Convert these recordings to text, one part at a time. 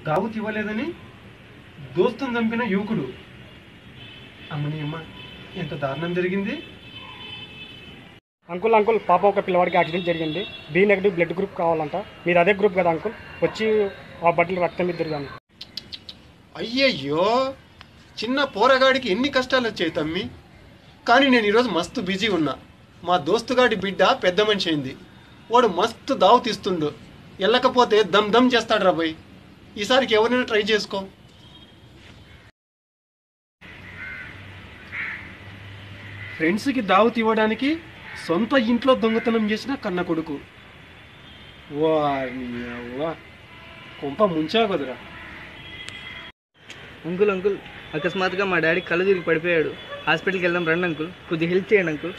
దావత్ ఇవ్వలేదని దోస్తుని చంపిన యువకుడు అమ్మని అమ్మ ఎంత దారుణం జరిగింది అంకుల్ అంకుల్ పాప ఒక పిల్లవాడికి యాక్సిడెంట్ జరిగింది బి నెగిటివ్ బ్లడ్ గ్రూప్ కావాలంట మీరు అదే గ్రూప్ కదా అంకుల్ వచ్చి ఆ బట్టలు రక్తం మీద తిరిగాను అయ్యయ్యో చిన్న పోరగాడికి ఎన్ని కష్టాలు వచ్చాయి తమ్మి కానీ నేను ఈరోజు మస్తు బిజీ ఉన్నా మా దోస్తుగాడి బిడ్డ పెద్ద మనిషి అయింది వాడు మస్తు దావు తీస్తుండు వెళ్ళకపోతే దమ్ దమ్ చేస్తాడు రాబోయ్ ఈసారికి ఎవరైనా ట్రై చేసుకో ఫ్రెండ్స్కి దావత్ ఇవ్వడానికి సొంత ఇంట్లో దొంగతనం చేసిన కన్న కొడుకు వారిని అవ్వ. కొంప ముంచా కుదరా అంకుల్ అంకుల్ అకస్మాత్తుగా మా డాడీ కళ్ళు తిరిగి పడిపోయాడు హాస్పిటల్కి వెళ్దాం రండి అంకుల్ కొద్దిగా హెల్ప్ చేయండి అంకుల్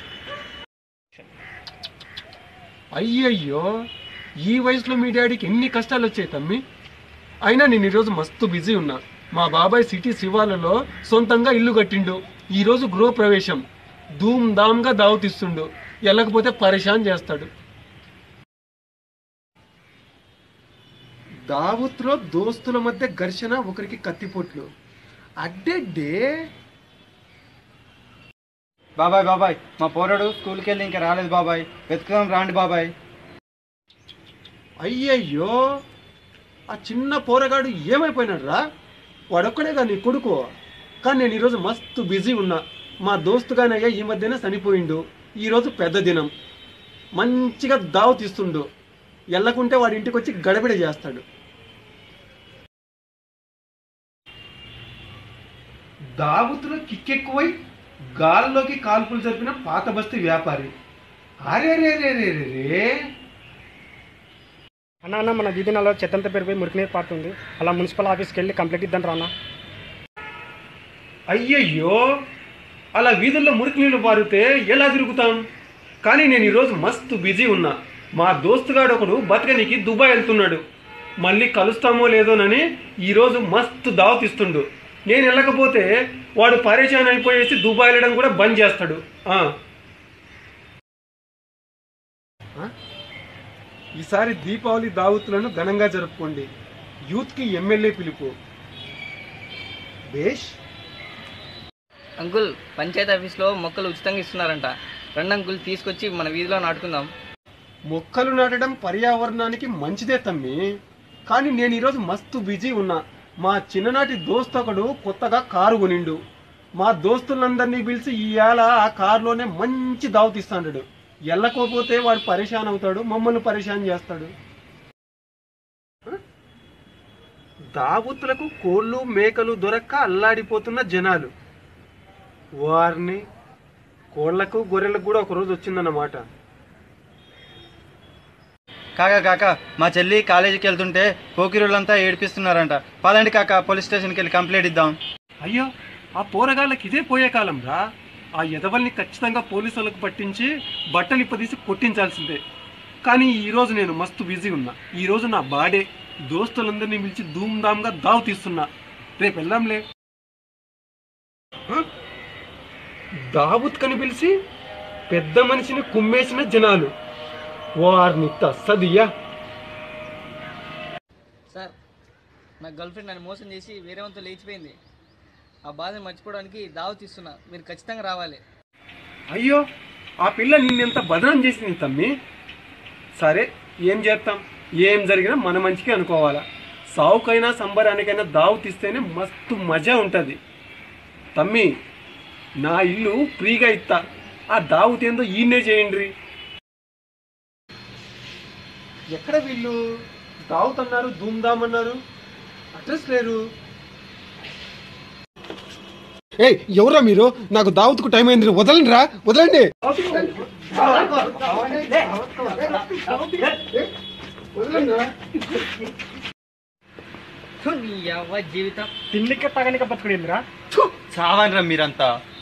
అయ్యయ్యో ఈ వయసులో మీ డాడీకి ఎన్ని కష్టాలు వచ్చాయి తమ్మి అయినా నేను ఈరోజు మస్తు బిజీ ఉన్నా మా బాబాయ్ సిటీ శివాలలో సొంతంగా ఇల్లు కట్టిండు ఈరోజు గృహ ప్రవేశం ధూమ్ ధామ్గా దావతిస్తుండు వెళ్ళకపోతే పరేషాన్ చేస్తాడు దావత్లో దోస్తుల మధ్య ఘర్షణ ఒకరికి కత్తిపోట్లు అడ్డెడ్డే బాబాయ్ బాబాయ్ మా పోరాడు స్కూల్కి వెళ్ళి ఇంకా రాలేదు బాబాయ్ వెతుకుదాం రాండి బాబాయ్ అయ్యయ్యో ఆ చిన్న పోరగాడు ఏమైపోయినాడు రా వాడొక్కడేగా నీ కొడుకు కానీ నేను ఈరోజు మస్తు బిజీ ఉన్నా మా దోస్తుగానయ్య ఈ మధ్యనే చనిపోయిండు ఈరోజు పెద్ద దినం మంచిగా దావ తీస్తుండు ఎల్లకుంటే వాడి ఇంటికి వచ్చి గడబిడ చేస్తాడు దావుతులో కిక్కెక్కువై గాల్లోకి కాల్పులు జరిపిన పాత బస్తీ వ్యాపారి అరే రే రే రే రే రే అన్న అన్న మన వీధి నెలలో చెత్తంతా పెరిగిపోయి మురికి పారుతుంది అలా మున్సిపల్ ఆఫీస్కి వెళ్ళి కంప్లైంట్ ఇద్దాం రానా అయ్యయ్యో అలా వీధుల్లో మురికి నీళ్లు పారితే ఎలా తిరుగుతాం కానీ నేను ఈరోజు మస్తు బిజీ ఉన్నా మా దోస్తుగాడు ఒకడు బతకనికి దుబాయ్ వెళ్తున్నాడు మళ్ళీ కలుస్తామో లేదోనని ఈరోజు మస్తు దావతిస్తుండు నేను వెళ్ళకపోతే వాడు పరేషాన్ అయిపోయేసి దుబాయ్ వెళ్ళడం కూడా బంద్ చేస్తాడు ఆ. ఆ? ఈసారి దీపావళి దావతులను ఘనంగా జరుపుకోండి యూత్కి ఎమ్మెల్యే పిలుపు బేష్ అంకుల్ పంచాయతీ ఆఫీస్లో మొక్కలు ఉచితంగా ఇస్తున్నారంట రండి అంకుల్ తీసుకొచ్చి మన వీధిలో నాటుకుందాం మొక్కలు నాటడం పర్యావరణానికి మంచిదే తమ్మి కానీ నేను ఈరోజు మస్తు బిజీ ఉన్నా మా చిన్ననాటి దోస్తు ఒకడు కొత్తగా కారు కొనిండు మా దోస్తులందరినీ పిలిచి ఇవాళ ఆ కారులోనే మంచి దావ తీస్తాడు వెళ్ళకపోతే వాడు పరేషాన్ అవుతాడు మమ్మల్ని పరేషాన్ చేస్తాడు హ? దావతులకు కోళ్ళు మేకలు దొరక్క అల్లాడిపోతున్న జనాలు వారిని కోళ్లకు గొర్రెలకు కూడా ఒక రోజు వచ్చిందన్నమాట కాకా కాకా మా చెల్లి కాలేజీకి వెళ్తుంటే పోకిరులంతా ఏడిపిస్తున్నారంట పదండి కాకా పోలీస్ స్టేషన్కి వెళ్ళి కంప్లైంట్ ఇద్దాం అయ్యో ఆ పోరగాళ్ళకి ఇదే పోయే కాలం రా ఆ ఎదవల్ని ఖచ్చితంగా పోలీసులకు పట్టించి బట్టలు ఇప్పదీసి కొట్టించాల్సిందే కానీ ఈ రోజు నేను మస్తు బిజీ ఉన్నా ఈ రోజు నా బాడే దోస్తులందరినీ పిలిచి ధూమ్ధామ్గా దావ్ తీస్తున్నా రేపు వెళ్దాంలే హ? దావత్ కని పిలిచి పెద్ద మనిషిని కుమ్మేసిన జనాలు వారిని తస్సదియ్యా సార్ నా గర్ల్ ఫ్రెండ్ నన్ను మోసం చేసి వేరే వంతు లేచిపోయింది ఆ బాధని మర్చిపోవడానికి దావత్ ఇస్తున్నా మీరు ఖచ్చితంగా రావాలి అయ్యో ఆ పిల్ల నిన్నెంత బదనం చేసింది తమ్మి సరే ఏం చేస్తాం ఏం జరిగినా మన మంచికి అనుకోవాలా సావుకైనా సంబరానికైనా దావు తీస్తేనే మస్తు మజా ఉంటుంది తమ్మి నా ఇల్లు ఫ్రీగా ఇస్తా ఆ దావు తేందో ఈయనే చేయండి ఎక్కడ వీళ్ళు దావుత్ అన్నారు ధూమ్ధామ్ అన్నారు అడ్రస్ లేరు ఏ ఎవరా మీరు నాకు దావత్కు టైం అయింది వదలండి రా వదలండి నీ యవ్వ జీవితం తిండికి తగనిక బతుకుడిందిరా చావనరా మీరంతా